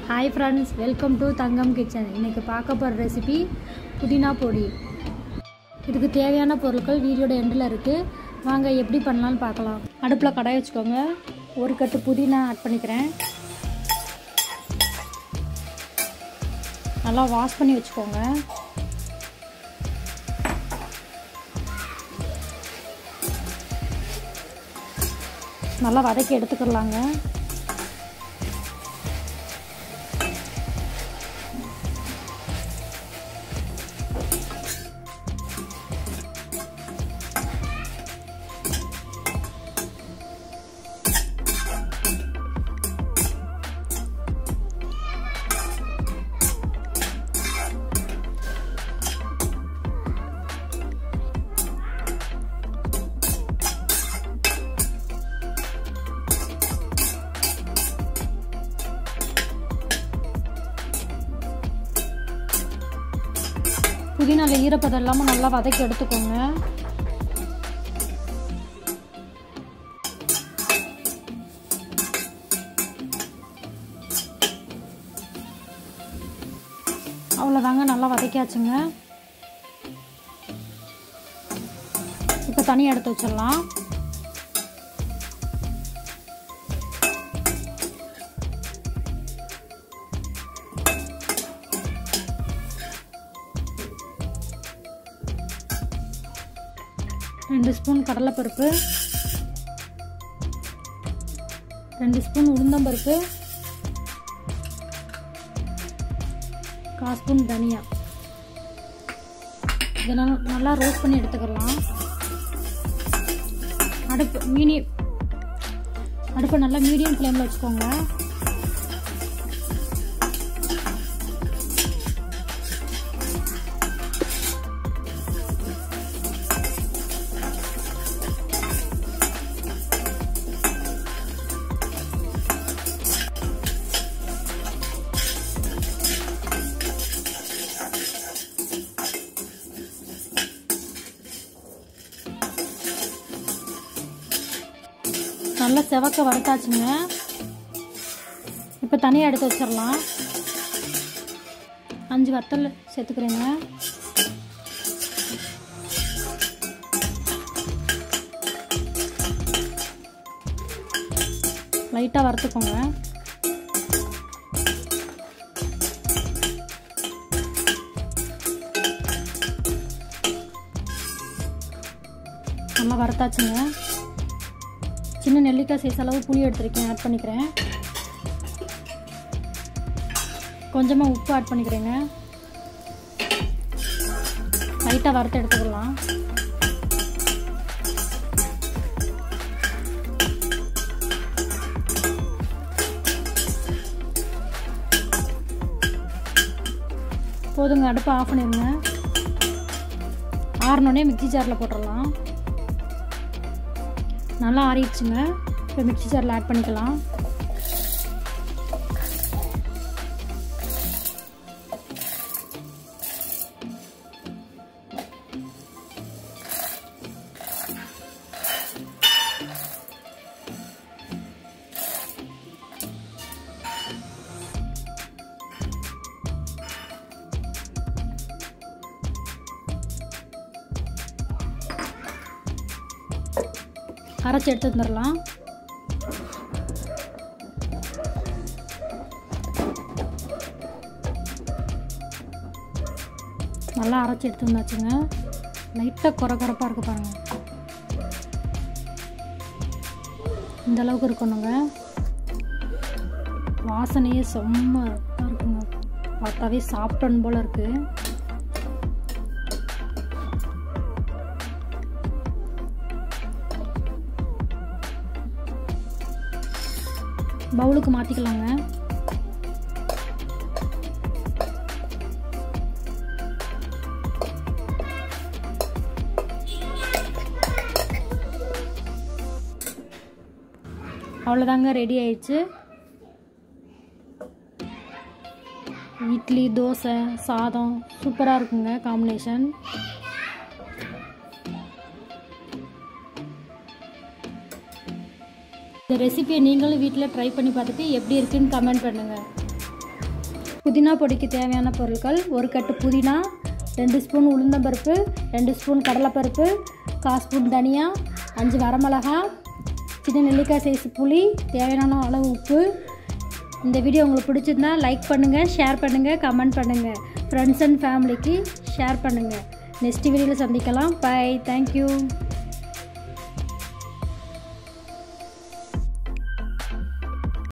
hi friends welcome to Thangam kitchen இன்றைக்கி பார்க்க போகிற ரெசிபி புதினா பொடி இதுக்கு தேவையான பொருட்கள் வீடியோட எண்டில் இருக்குது வாங்க எப்படி பண்ணலான்னு பார்க்கலாம் அடுப்பில் கடாய் வச்சுக்கோங்க ஒரு கட்டு புதினா ஆட் பண்ணிக்கிறேன் நல்லா வாஷ் பண்ணி வச்சுக்கோங்க நல்லா வதக்கி எடுத்துக்கிடலாங்க புதினால ஈரப்பதம் இல்லாமல் நல்லா வதக்கி எடுத்துக்கோங்க அவ்வளோதாங்க நல்லா வதக்கியாச்சுங்க இப்போ தனியாக எடுத்து வச்சிடலாம் ரெண்டு ஸ்பூன் கடலைப்பருப்பு ரெண்டு ஸ்பூன் உளுந்தம்பருப்பு கால் ஸ்பூன் தனியா இதெல்லாம் நல்லா ரோஸ்ட் பண்ணி எடுத்துக்கலாம் அடுப்பு மீனி அடுப்பை நல்லா மீடியம் ஃப்ளேமில் வச்சுக்கோங்க நல்லா செவக்க வறுத்தாச்சுங்க இப்போ தனியாக எடுத்து வச்சிடலாம் அஞ்சு வத்தல் சேர்த்துக்கிறேங்க லைட்டாக வறுத்துக்கோங்க நல்லா வறுத்தாச்சுங்க சின்ன நெல்லிக்காய் சைஸ் அளவு புளி எடுத்திருக்கேன் ஆட் பண்ணிக்கிறேன் கொஞ்சமாக உப்பு ஆட் பண்ணிக்கிறேங்க லைட்டாக வறுத்து எடுத்துக்கலாம் போதுங்க அடுப்பை ஆஃப் பண்ணிடுங்க ஆறினோடனே மிக்சி ஜாரில் போட்டுடலாம் நல்லா ஆறிடுச்சுங்க இப்போ மிக்சி ஜாரில் ஆட் பண்ணிக்கலாம் அரைச்சி எடுத்து வந்துடலாம் நல்லா அரைச்சி எடுத்து வந்தாச்சுங்க லைட்டாக குறை குறைப்பாக இருக்குது பாருங்கள் இந்த அளவுக்கு இருக்கணுங்க வாசனையே செம்ம இருக்குங்க பார்த்தாவே சாப்பிட்டோன்னு போல் இருக்குது பவுலுக்கு மாற்றிக்கலாங்க அவ்வளோதாங்க ரெடி ஆயிடுச்சு இட்லி தோசை சாதம் சூப்பராக இருக்குங்க காம்பினேஷன் இந்த ரெசிபியை நீங்களும் வீட்டில் ட்ரை பண்ணி பார்த்துட்டு எப்படி இருக்குன்னு கமெண்ட் பண்ணுங்கள் புதினா பொடிக்கு தேவையான பொருட்கள் ஒரு கட்டு புதினா ரெண்டு ஸ்பூன் உளுந்தம்பருப்பு ரெண்டு ஸ்பூன் கடலைப்பருப்பு கால் ஸ்பூன் தனியா அஞ்சு வரமிளகா சின்ன நெல்லிக்காய் சைஸ் புளி தேவையான அளவு உப்பு இந்த வீடியோ உங்களுக்கு பிடிச்சிருந்தா லைக் பண்ணுங்கள் ஷேர் பண்ணுங்கள் கமெண்ட் பண்ணுங்கள் ஃப்ரெண்ட்ஸ் அண்ட் ஃபேமிலிக்கு ஷேர் பண்ணுங்கள் நெக்ஸ்ட் வீடியோவில் சந்திக்கலாம் பை தேங்க்யூ